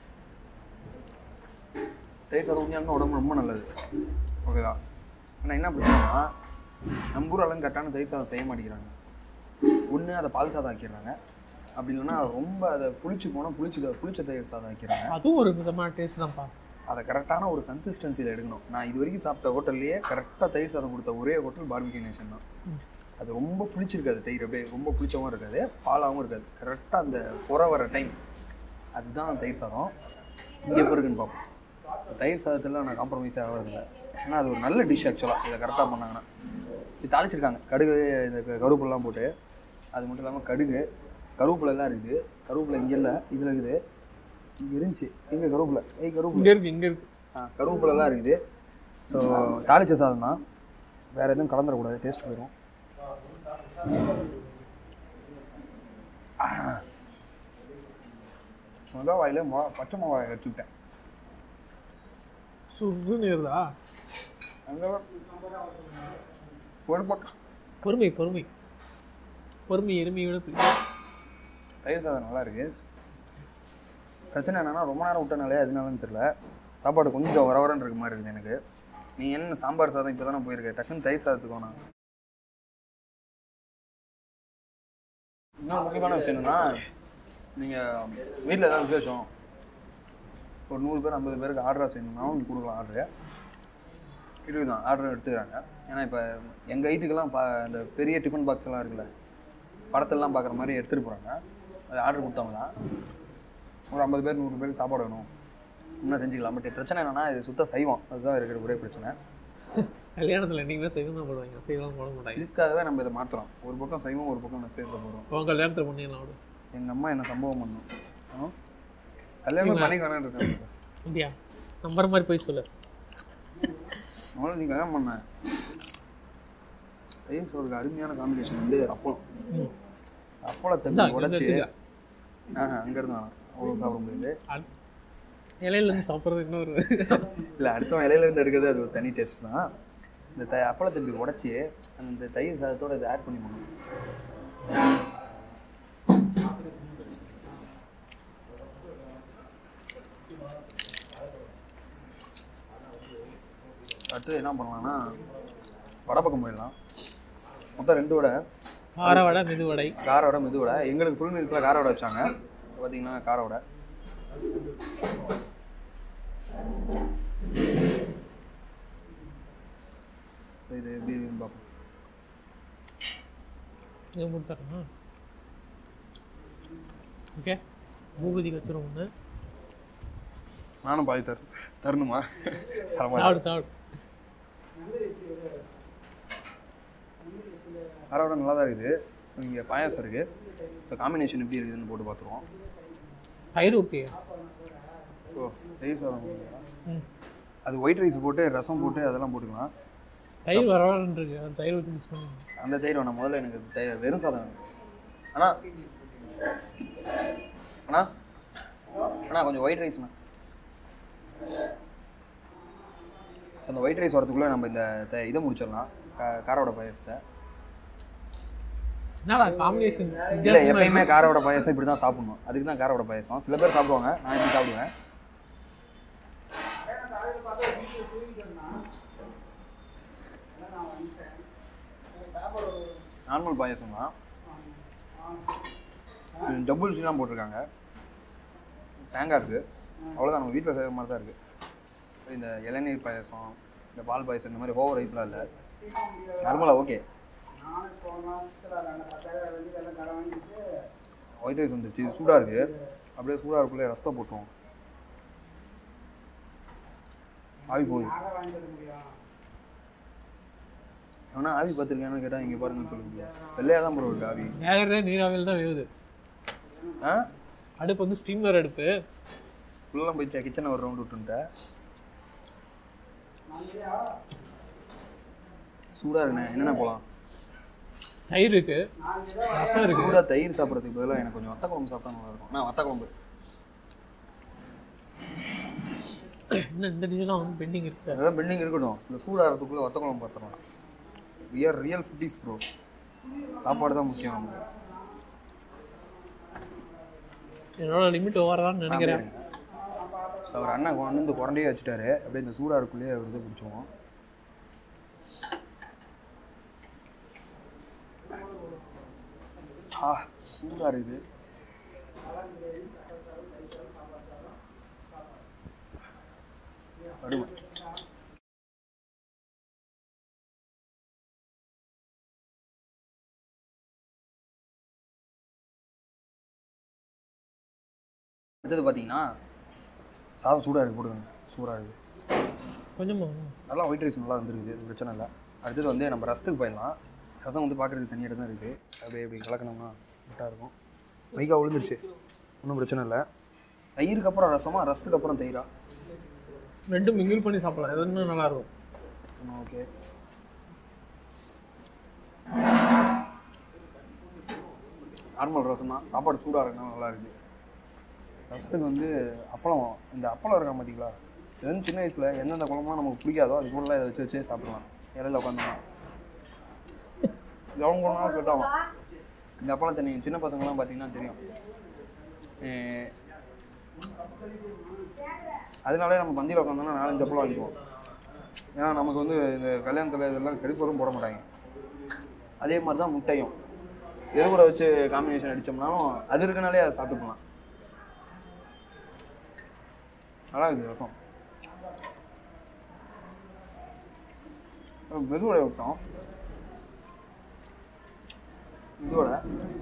C: தயிர் சாதம் உண்மையாலுமே உடம்பு ரொம்ப நல்லது ஓகேவா ஆனால் என்ன பிரச்சனைனா நம்ம ஊர் அளவுக்கு கரெக்டான தயிர் சாதம் செய்ய மாட்டேங்கிறாங்க ஒன்று அதை பால் சாதம் ஆக்கிடுறாங்க அப்படி இல்லைன்னா ரொம்ப அதை புளிச்சு போனால் புளிச்சு புளிச்ச தயிர் சாதம் ஆக்கிடுறாங்க
B: அதுவும் ஒரு விதமான டேஸ்ட் தான்ப்பா
C: அதை கரெக்டான ஒரு கன்சிஸ்டன்சியில் எடுக்கணும் நான் இது வரைக்கும் சாப்பிட்ட ஹோட்டல்லையே கரெக்டாக தயிர் சாதம் கொடுத்த ஒரே ஹோட்டல் பார்பிக்யூ நேஷன் தான் அது ரொம்ப புளிச்சிருக்காது தயிர் அப்படியே ரொம்ப புளிச்சவும் இருக்காது பாலாகவும் இருக்காது கரெக்டாக அந்த புற வர டைம் அதுதான் தயிர் சாதம் இங்கே எப்போ இருக்குன்னு பார்ப்போம் தயிர் சாதத்தில் நான் காம்ப்ரமைஸே ஆகிறதில்ல ஏன்னா அது ஒரு நல்ல டிஷ் ஆக்சுவலாக இதை கரெக்டாக பண்ணாங்கன்னா இது தாளிச்சிருக்காங்க கடுகு இந்த க- கருவேப்பிலலாம் போட்டு அது மட்டும் இல்லாமல் கடுகு கருவேப்பிலை எல்லாம் இருக்குது கருவேப்பிலை இங்கே இல்லை இதில் இருக்குது இங்கே இருந்துச்சு எங்கே கருவேப்பிலை ஏய் கருவேப்பிலை
B: இங்க இருக்கு இங்க இருக்கு
C: ஆ, கருவேப்பிலெல்லாம் இருக்குது ஸோ தாளிச்ச சாதம் தான் வேறு எதுவும் கலந்துடக்கூடாது டேஸ்ட் போயிடும் முதல் வாயில மொ பச்சை மிளகாய் வச்சுக்கிட்டேன்
B: சுருன்னு இருந்தா
C: அங்கே ஒரு பக்கம்
B: பொறுமை பொறுமை பொறுமை எருமையை விட பிடிக்கும்
C: தயிர் சாதம் நல்லா இருக்கு பிரச்சனை என்னன்னா ரொம்ப நேரம் விட்டனாலே அதனாலன்னு தெரியல சாப்பாடு கொஞ்சம் வர வரன்னு இருக்க மாதிரி இருக்குது எனக்கு நீ என்ன சாம்பார் சாதம் இப்போ தானே போயிருக்க டக்குன்னு தயிர் சாதத்துக்கு வேணாம் இன்னொரு முக்கியமான விஷயம் என்னன்னா நீங்கள் வீட்டில் ஏதாவது விசேஷம் ஒரு நூறு பேர் ஐம்பது பேருக்கு ஆர்டராக செய்யணும்னாலும் கொடுக்கலாம் ஆர்டரு இருக்குதான் ஆர்டர் எடுத்துக்கிறாங்க ஏன்னா இப்போ எங்கள் வீட்டுக்கெல்லாம் பா இந்த பெரிய டிஃபன் பாக்ஸ் எல்லாம் இருக்குல்ல படத்தெல்லாம் பார்க்குற மாதிரி எடுத்துகிட்டு போகிறாங்க அது ஆர்டர் கொடுத்தவங்க ஒரு ஐம்பது பேர் நூறு பேருக்கு சாப்பாடு வேணும் இன்னும் செஞ்சுக்கலாம் பட் பிரச்சனை என்னன்னா இது சுத்த சைவம் அதுதான் இருக்கிற ஒரே பிரச்சனை
B: கல்யாணத்துல என்னைக்குமே சைவம் தான் போடுவாங்க சைவம் போட மாட்டாங்க
C: இதுக்காகவே நம்ம இதை மாற்றுறோம் ஒரு பக்கம் சைவம் ஒரு பக்கம் நெசையில் போகிறோம்
B: உன் கல்யாணத்துல பண்ணிடலாம் விடு
C: எங்கள் அம்மா என்ன சம்பவம் பண்ணும் ஆ? கல்யாணம் பண்ணி வேணான்னு இருக்காங்க
B: அப்படியா நம்புற மாதிரி போய் சொல்லு
C: அவங்கள நீ கல்யாணம் பண்ண தயிர் சோறுக்கு அருமையான காம்பினேஷன் வந்து அப்பளம்
B: ம்.
C: அப்பள தம்பி
B: இந்தா, இங்க
C: உடச்சி
B: இருக்கு.
C: ஆஹா அங்கேருந்து வேணாம் அவ்வளோ சாப்பிட முடியாது
B: அ- இலையில இருந்து சாப்பிட்றது இன்னொரு
C: இல்லை அடுத்தவன் இலையில இருந்து எடுக்கிறது அது ஒரு தனி டேஸ்ட் தான் இந்த த அப்பள தம்பி உடச்சி அந்த தயிர் சாதத்தோட இதை ஆட் பண்ணி போகணும் அடுத்து என்ன பண்ணலாம்னா வடை பக்கம் போயிடலாம் மொத்தம் ரெண்டு வடை
B: கார வடை மெது வடை
C: கார வடை மெது வடை எங்களுக்கு ஃபுல் மீல்ஸில் கார வடை வச்சாங்க இப்போ பார்த்தீங்கன்னா கார வடை இது எப்படி இருக்குன்னு பார்ப்போம்
B: இது கொடுத்துட்றேன் ஓகே மூகுதி வச்சிரும் ஒன்று
C: நானும் பாதி தரு தரணுமா தரமாட்டேன்.
B: சாப்பிடு சாப்பிடு
C: கார வடை நல்லா தான் இருக்குது இங்கே பாயாசம் இருக்குது ஸோ காம்பினேஷன் எப்படி இருக்குதுன்னு போட்டு பார்த்துருவோம்
B: தயிர் ஊட்டி
C: ஓ தயிர் சாதம் போடுறீங்களா?
B: ம்
C: அது ஒயிட் ரைஸ் போட்டு ரசம் போட்டு அதெல்லாம் போட்டுக்கலாம்
B: தயிர் வரவான்னு இருக்கு அந்த தயிர் ஊற்றி மிக்ஸ் பண்ணி
C: அந்த தயிர் வேணாம் முதல்ல எனக்கு தயிர் வெறும் சாதம் வேணும் அண்ணா அண்ணா அண்ணா கொஞ்சம் ஒயிட் ரைஸ்ண்ணா ஸோ அந்த ஒயிட் ரைஸ் வரதுக்குள்ளே நம்ம இந்த த- இதை முடிச்சிடலாம் கா- காரோட பாயசத்தை
B: என்னடா காம்பினேஷன்
C: இல்லை எப்பயுமே காரோட பாயசம் இப்படி தான் சாப்பிடணும் அதுக்கு தான் காரோட பாயசம் சில பேர் சாப்பிடுவாங்க நான் இப்படி சாப்பிடுவேன் நார்மல் பாயசம் தான் டபுள்ஸ்லாம் போட்டிருக்காங்க தேங்காய் இருக்குது அவ்வளோதான் நம்ம வீட்டில் செய்கிற மாதிரி தான் இருக்குது இந்த இளநீர் பாயசம் இந்த பால் பாயசம் இந்த மாதிரி ஓவர் ரைப்லாம் இல்லை நார்மலாக ஓகே ஒயிட் ரைஸ் வந்துச்சு இது சூடாக இருக்குது அப்படியே சூடாக இருக்குள்ளே ரசத்தை போட்டோம் ஆவி போகுது ஆனால் ஆவி பார்த்துருக்கேன்னு கேட்டால் இங்கே பாருங்கன்னு சொல்ல முடியாது வெள்ளையாக தான் போடுறது ஆவி
B: வேகிறதே நீராவியில் தான் வேகுது
C: ஆ
B: அடுப்பு வந்து ஸ்டீமர் அடுப்பு
C: ஃபுல்லாக போய் கிச்சனை ஒரு ரவுண்ட் விட்டுன்ட்டேன் சூடாக இருக்குண்ணே என்னென்ன போகலாம்
B: தயிர் இருக்கு ரசம் இருக்கு
C: சூடாக தயிர் சாப்பிட்றதுக்கு பதிலாக எனக்கு கொஞ்சம் வத்த குழம்பு சாப்பிட்டா நல்லா இருக்கும் நான் வத்த குழம்பு
B: இன்னும் இந்த டிஷ்ஷெலாம் வந்து பெண்டிங் இருக்கு
C: அதான் பெண்டிங் இருக்கட்டும் இந்த சூடாகிறதுக்குள்ளே வத்த குழம்பு பார்த்துடலாம் we are real foodies bro சாப்பாடு தான் முக்கியம் நமக்கு
B: என்னோட லிமிட் ஓவரான்னு நினைக்கிறேன்
C: ஸோ அவர் அண்ணன் கொண்டு வந்து குரண்டையே வச்சுட்டாரு அப்படியே இந்த சூடாக இருக்குள்ளேயே அவர் இது பிடிச்சிருவோம் ஆ சூடாக இருக்குது அடுமை அடுத்தது பார்த்தீங்கன்னா சாதம் சூடாக இருக்குது போடுங்க சூடாக இருக்குது
B: கொஞ்சமா
C: நல்லா ஒயிட் ரைஸ் நல்லா வந்துருக்குது இது பிரச்சனை இல்லை அடுத்தது வந்து நம்ம ரசத்துக்கு போயிடலாம் ரசம் வந்து பார்க்குறதுக்கு தனியாக தான் இருக்குது அப்படியே இப்படி கலக்கணும்னா கரெக்டாக இருக்கும் மைக்கா விழுந்துருச்சு ஒன்றும் பிரச்சனை இல்லை தயிருக்கு அப்புறம் ரசமா ரசத்துக்கு அப்புறம் தயிரா
B: ரெண்டும் மிங்கிள் பண்ணி சாப்பிடலாம் இது இன்னும் நல்லா இருக்கும்
C: ஓகே நார்மல் ரசம் தான் சாப்பாடு சூடாக இருக்கணும் நல்லா இருக்குது ரசத்துக்கு வந்து அப்பளம் இந்த அப்பளம் இருக்கா பார்த்தீங்களா இது வந்து சின்ன வயசில் எந்தெந்த குழம்புலாம் நமக்கு பிடிக்காதோ அது கூட இதை வச்சு வச்சே சாப்பிடலாம் இலையில உட்காந்துலாம் எவ்வளோ குழம்புனாலும் செட் ஆகும் இந்த அப்பளத்தை நீங்கள் சின்ன பசங்களாம் பார்த்தீங்கன்னா தெரியும் அஹ் அதனாலே நம்ம பந்தியில் உட்காந்தோம்னா நாலஞ்சு அப்பளம் வாங்கிக்குவோம் ஏன்னா நமக்கு வந்து இந்த கல்யாணத்தில் இதெல்லாம் கடிசோறும் போட மாட்டாங்க அதே மாதிரி தான் முட்டையும் எது கூட வச்சு காம்பினேஷன் அடித்தோம்னாலும் அது இருக்கனாலே அதை சாப்பிட்டுக்கலாம் நல்லா இருக்குது ரசம் அப்புறம் மெதுவடை விட்டோம் மெதுவடை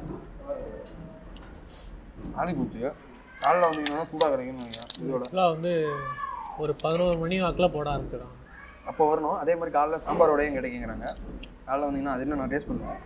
C: ஆடி போச்சு காலைல வந்தீங்கன்னா சூடாக கிடைக்கும்னு நினைக்கிறேன் மெதுவடை
B: ஆக்சுவலாக வந்து ஒரு பதினோரு மணி வாக்கில் போட ஆரம்பிச்சிடும்
C: அப்போ வரணும் அதே மாதிரி காலைல சாம்பார் வடையும் கிடைக்குங்கிறாங்க காலைல வந்தீங்கன்னா அது இன்னும் நான் டேஸ்ட் பண்ணுவேன்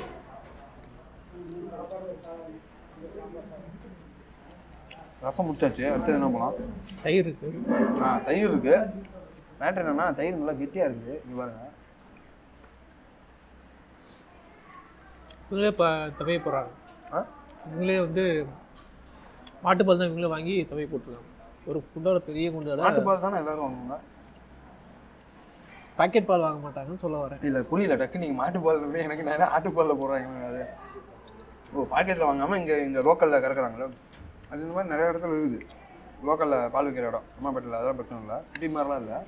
C: ரசம் முடிச்சாச்சு அடுத்தது என்ன போகலாம்
B: தயிர் இருக்கு
C: ஆ தயிர் இருக்கு மேட்ரு என்னன்னா தயிர் நல்லா கெட்டியாக இருக்குது இங்க பாருங்க
B: இவங்களே இப்போ துவைய போடுறாங்க
C: ஆ
B: இவங்களே வந்து மாட்டுப்பால் தான் இவங்களே வாங்கி துவைய போட்டுருக்காங்க ஒரு குண்டோட பெரிய குண்டோட
C: நாட்டுப்பால் தானே எல்லாரும் வாங்குவாங்க
B: பாக்கெட் பால் வாங்க மாட்டாங்கன்னு சொல்ல வரேன்
C: இல்லை புரியல டக்கு நீங்கள் மாட்டுப்பால் இருக்கு, எனக்கு நிறைய ஆட்டுப்பாலில் போடுறாங்க அது ஓ பாக்கெட்டில் வாங்காமல் இங்கே இங்கே லோக்கலில் கறக்குறாங்களே அது இந்த மாதிரி நிறைய இடத்துல இருக்குது லோக்கலில் பால் விற்கிற இடம் அம்மாப்பேட்டில் அதெல்லாம் பிரச்சனை இல்லை சிட்டி மாதிரிலாம் இல்லை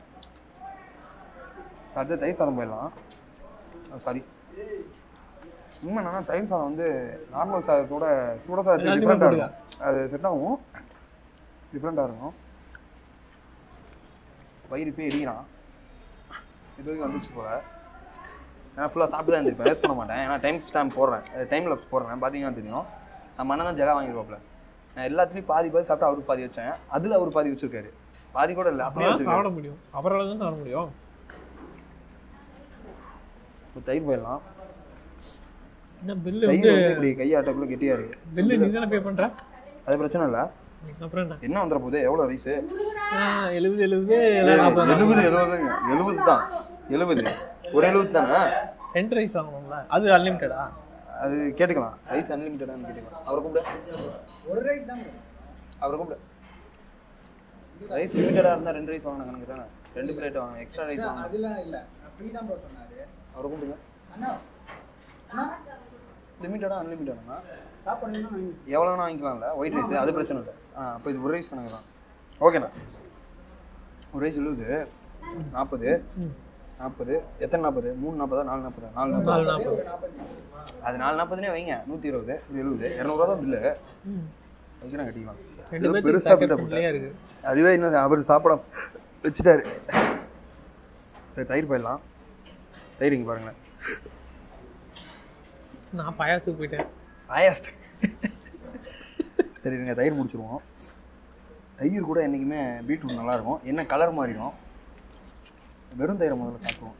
C: அடுத்து தயிர் சாதம் போயிடலாம் சாரி உண்மை என்னன்னா தயிர் சாதம் வந்து நார்மல் சாதத்தோட சுட சாதத்துக்கு
B: எல்லாத்தையுமே
C: டிஃப்ரெண்ட்டாக இருக்கும் அது செட் ஆகும் டிஃப்ரெண்ட்டாக இருக்கும் வயிறு போய் எடிக்கிறான் இது வரைக்கும் வந்துச்சு போல நான் ஃபுல்லாக சாப்பிட்டு தான் இருந்திருப்பேன் வேஸ்ட் பண்ண மாட்டேன் ஏன்னா டைம் ஸ்டாம்ப் போடுறேன் டைம் லாப்ஸ் போடுறேன் பார்த்தீங்கன்னா தெரியும் நம்ம அண்ணன் தான் ஜெகா வாங்கிடுவாப்ல நான் எல்லாத்துலேயும் பாதி பாதி சாப்பிட்டு அவருக்கு பாதி வச்சேன் அதில் அவர் பாதி வச்சிருக்காரு பாதி கூட இல்லை அப்படியே
B: அப்பதான்
C: வச்சிருக்காரு
B: சாப்பிட முடியும் அவரால் தான் சாப்பிட முடியும்
C: இப்போ தயிர் போயிடலாம்
B: இந்த பில்லு
C: தயிர்
B: வந்து
C: வந்து இப்படி கையாட்டக்குள்ள கெட்டியா இருக்கு
B: பில்லு நீ தானே பே பண்ற
C: அது பிரச்சனை இல்லை
B: அப்புறம் என்ன
C: என்ன வந்துட போகுது எவ்வளோ ரைஸு
B: ஆ, எழுபது எழுபது எல்லாம் நாற்பது
C: எழுபது எழுபதுங்க எழுபது தான் எழுபது ஒரு எழுபது தானே
B: ரெண்டு ரைஸ் வாங்கணும்ல அது அன்லிமிட்டடா
C: அது கேட்டுக்கலாம் ரைஸ் அன்லிமிட்டடான்னு கேட்டுக்கலாம் அவரை கூப்பிடு ஒரு ரைஸ் தான் அவரை கூப்பிடு ரைஸ் லிமிட்டடாக இருந்தால் ரெண்டு ரைஸ் வாங்கின கணக்கு தானே ரெண்டு பிளேட் வாங்க எக்ஸ்ட்ரா ரைஸ் வாங்க
D: அதெல்லாம் இல்லை நான் ஃப்ரீ தான் ப்ரோ சொன்னாரு
C: அவரை கூப்பிடுங்க
D: அண்ணா அண்ணா
C: லிமிட்டடாக அன்லிமிட்டடாண்ணா
D: சாப்பாடுனா வாங்கி
C: எவ்வளோ வேணா வாங்கிக்கலாம்ல ஒயிட் ரைஸ் அது பிரச்சனை இல்லை ஆ அப்போ இது ஒரு ரைஸ் கணக்கு தான் ஓகேண்ணா ஒரு ரைஸ் எழுபது நாற்பது
B: ம்.
C: நாற்பது எத்தனை நாற்பது மூணு நாற்பதா நாலு நாற்பதா நாலு நாற்பது
B: நாலு நாற்பது
C: அது நாலு நாற்பதுனே வைங்க நூற்றி இருபது இது எழுபது இரநூறுவா தான் பில்லு
B: ம்.
C: வைக்கிறேன் கட்டிக்கலாம்
B: ரெண்டு
C: ஏதோ
B: பேருக்கு
C: பெருசா
B: packet
C: பில்டப்
B: உள்ளேயே இருக்கு
C: அதுவே இன்னும் அவர் சாப்பிட வச்சுட்டாரு சரி தயிர் போயிடலாம் தயிர் இங்கே பாருங்களேன்
B: நான் பாயாசத்துக்கு போயிட்டேன்
C: ஆயாஸ் சரி நீங்கள் தயிர் முடிச்சிருவோம் தயிர் கூட என்றைக்குமே பீட்ரூட் நல்லா இருக்கும் என்ன கலர் மாறிடும் வெறும் தயிரை முதல்ல சாப்பிடுவோம்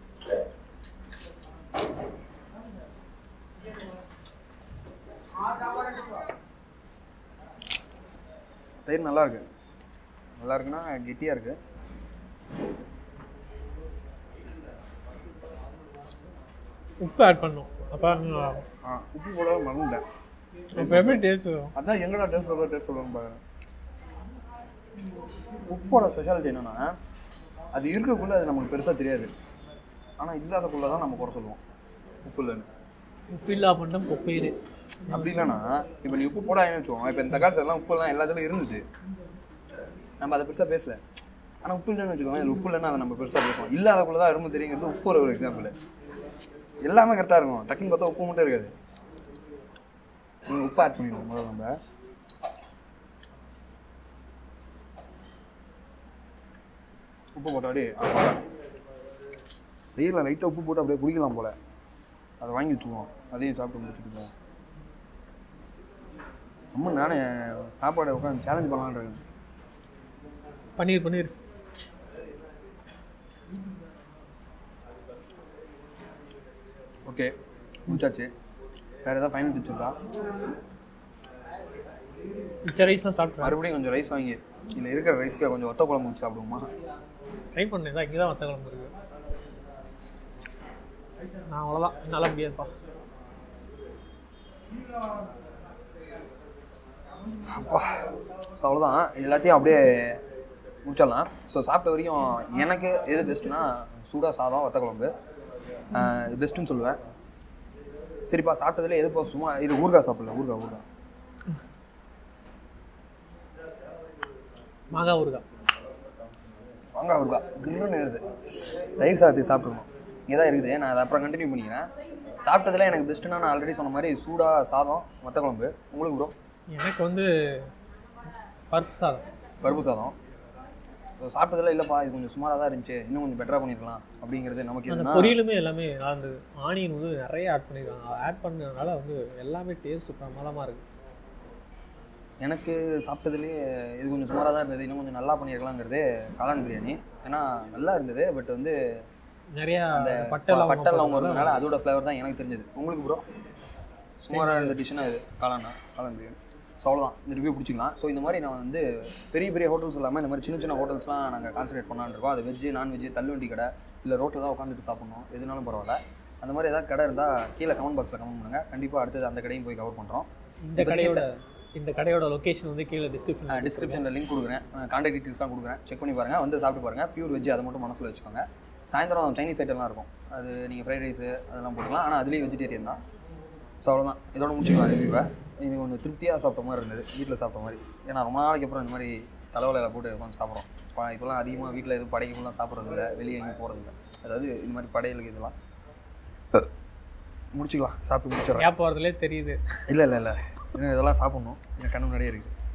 C: தயிர் நல்லா இருக்கு நல்லா இருக்குன்னா கெட்டியாக இருக்கு
B: உப்பு ஆட் பண்ணும் அப்போ
C: ஆ உப்பு போட மறந்துட்டேன்
B: இப்போ எப்படி டேஸ்ட் வரும்
C: அதான் எங்கடா டேஸ்ட் சொல்ல டேஸ்ட் சொல்லுவாங்க பாருங்க உப்போட ஸ்பெஷாலிட்டி என்னன்னா அது இருக்கக்குள்ள அது நமக்கு பெருசாக தெரியாது ஆனால் இல்லாதக்குள்ள தான் நம்ம குறை சொல்லுவோம் உப்பு இல்லைன்னு
B: உப்பு இல்லா பண்ணம் கொப்பையிலே
C: அப்படி இல்லைன்னா இப்போ நீ உப்பு போடாதுன்னு வச்சுக்கோங்க இப்போ இந்த காலத்துலலாம் உப்பு எல்லாம் எல்லாத்துலையும் இருந்துச்சு நம்ம அதை பெருசாக பேசல ஆனால் உப்பு இல்லைன்னு வச்சுக்கோங்க இது உப்பு இல்லைன்னா அதை நம்ம பெருசாக பேசுவோம் இல்லாதக்குள்ள தான் அருமை தெரியுங்கிறது உப்பு ஒரு எக்ஸாம்பிள் எல்லாமே கரெக்டாக இருக்கும் டக்குன்னு பார்த்தா உப்பு மட்டும் இருக்காது நீங்க உப்பு ஆட் பண்ணிடுவோம் முதல்ல நம்ம உப்பு போட்டாடி வெயிலில் லைட்டாக உப்பு போட்டு அப்படியே குடிக்கலாம் போல அதை வாங்கி வச்சுக்குவோம் அதையும் சாப்பிட்டு முடிச்சுட்டு போவோம் அம்மா நானே சாப்பாடை உட்காந்து சேலஞ்ச் பண்ணலான்னு இருக்கேன்
B: பன்னீர் பன்னீர்
C: ஓகே முடிச்சாச்சு வேறு ஏதாவது ஃபைனல் வச்சுருக்கா
B: மிச்ச ரைஸ் தான் சாப்பிட்றேன்
C: மறுபடியும் கொஞ்சம் ரைஸ் வாங்கி இதில் இருக்கிற ரைஸ்க்கு கொஞ்சம் ஒத்த குழம்பு ஊற்றி சாப்பிடுவோமா
B: ட்ரை பண்ணேன் தான் இங்கே தான் வத்த குழம்பு இருக்கு நான் அவ்வளோதான் என்னால் முடியாதுப்பா
C: ஸோ அவ்வளோதான் எல்லாத்தையும் அப்படியே முடிச்சிடலாம் ஸோ சாப்பிட்ட வரைக்கும் எனக்கு எது பெஸ்ட்டுனா சூடாக சாதம் வத்த குழம்பு ஆஹ் இது பெஸ்ட்டுன்னு சொல்லுவேன் சரிப்பா சாப்பிட்டதுல எதுப்பா சும்மா இது ஊறுகாய் சாப்பிடல ஊறுகாய் ஊறுகாய்
B: மாங்காய் ஊறுகாய்
C: மாங்காய் ஊறுகாய் கிருன்னு இருக்குது தயிர் சாதத்துக்கு சாப்பிட்ருக்கோம் இங்கே தான் இருக்குது நான் அதை அப்புறம் கண்டினியூ பண்ணிக்கிறேன் சாப்பிட்டதுல எனக்கு பெஸ்ட்டுனா நான் ஆல்ரெடி சொன்ன மாதிரி சூடாக சாதம் வத்த குழம்பு உங்களுக்கு ப்ரோ
B: எனக்கு வந்து பருப்பு சாதம்
C: பருப்பு சாதம் ஸோ சாப்பிட்டதுல இல்லைப்பா இது கொஞ்சம் சுமாராக தான் இருந்துச்சு இன்னும் கொஞ்சம் பெட்டராக பண்ணிருக்கலாம் அப்படிங்கிறது நமக்கு
B: அந்த
C: எதுனா
B: பொரியலுமே எல்லாமே நல்லா இருந்தது ஆனியன் வந்து நிறைய ஆட் பண்ணியிருக்காங்க ஆட் பண்ணதுனால வந்து எல்லாமே டேஸ்ட் பிரமாதமாக இருக்குது
C: எனக்கு சாப்பிட்டதுலேயே இது கொஞ்சம் சுமாராக தான் இருந்தது இன்னும் கொஞ்சம் நல்லா பண்ணியிருக்கலாங்கிறது காளான் பிரியாணி ஏன்னா நல்லா இருந்தது பட் வந்து
B: நிறையா
C: அந்த
B: பட்டை லவங்கம்
C: பட்டை லவங்கம்
B: போட்டதுனால
C: இருந்தனால அதோட ஃப்ளேவர் தான் எனக்கு தெரிஞ்சது உங்களுக்கு ப்ரோ சுமாராக இருந்த டிஷ்னா இது காளானா காளான் பிரியாணி ஸோ அவ்வளோதான் இந்த ரிவ்யூ பிடிச்சிக்கலாம் ஸோ இந்த மாதிரி நான் வந்து பெரிய பெரிய ஹோட்டல்ஸ் இல்லாமல் இந்த மாதிரி சின்ன சின்ன ஹோட்டல்ஸ்லாம் நாங்கள் கான்சன்ட்ரேட் பண்ணலான்னு இருக்கோம் அது வெஜ்ஜு நான்வெஜ்ஜு தள்ளுவண்டி கடை இல்லை ரோட்டில் தான் உட்காந்துட்டு சாப்பிட்ணும் எதுனாலும் பரவாயில்ல அந்த மாதிரி ஏதாவது கடை இருந்தால் கீழே கமெண்ட் பாக்ஸில் கமெண்ட் பண்ணுங்கள் கண்டிப்பாக அடுத்தது அந்த கடையும் போய் கவர் பண்ணுறோம்
B: இந்த கடையோட இந்த கடையோட லொகேஷன் வந்து கீழே டிஸ்கிரிப்ஷன்
C: டிஸ்கிரிப்ஷனில் லிங்க் கொடுக்குறேன் கான்டாக்ட் டீட்டெயில்ஸ்லாம் கொடுக்குறேன் செக் பண்ணி பாருங்கள் வந்து சாப்பிட்டு பாருங்கள் பியூர் வெஜ் அதை மட்டும் மனசில் வச்சுக்கோங்க சாயந்தரம் சைனீஸ் ஐட்டம்லாம் இருக்கும் அது நீங்கள் ஃப்ரைட் ரைஸு அதெல்லாம் போட்டுக்கலாம் ஆனால் அதுலேயும் வெஜிடேரியன் தான் ஸோ அவ்வளோதான் இதோட முடிச்சுக்கலாம் ரிவ்யூவை இது கொஞ்சம் திருப்தியாக சாப்பிட்ட மாதிரி இருந்தது வீட்டில் சாப்பிட்ட மாதிரி ஏன்னா ரொம்ப நாளைக்கு அப்புறம் இந்த மாதிரி தலைவலையில் போட்டு உட்காந்து சாப்பிட்றோம் இப்போ இப்போலாம் அதிகமாக வீட்டில் எதுவும் படைக்கெல்லாம் சாப்பிட்றது இல்லை வெளியே எங்கேயும் போகிறது இல்லை அதாவது இந்த மாதிரி படையலுக்கு இதெல்லாம் முடிச்சுக்கலாம் சாப்பிட்டு முடிச்சிடறேன்
B: கேப் வரதுலே தெரியுது
C: இல்லை இல்லை இல்லை இன்னும் இதெல்லாம் சாப்பிட்ணும் என் கண்ணு முன்னாடியே இருக்குது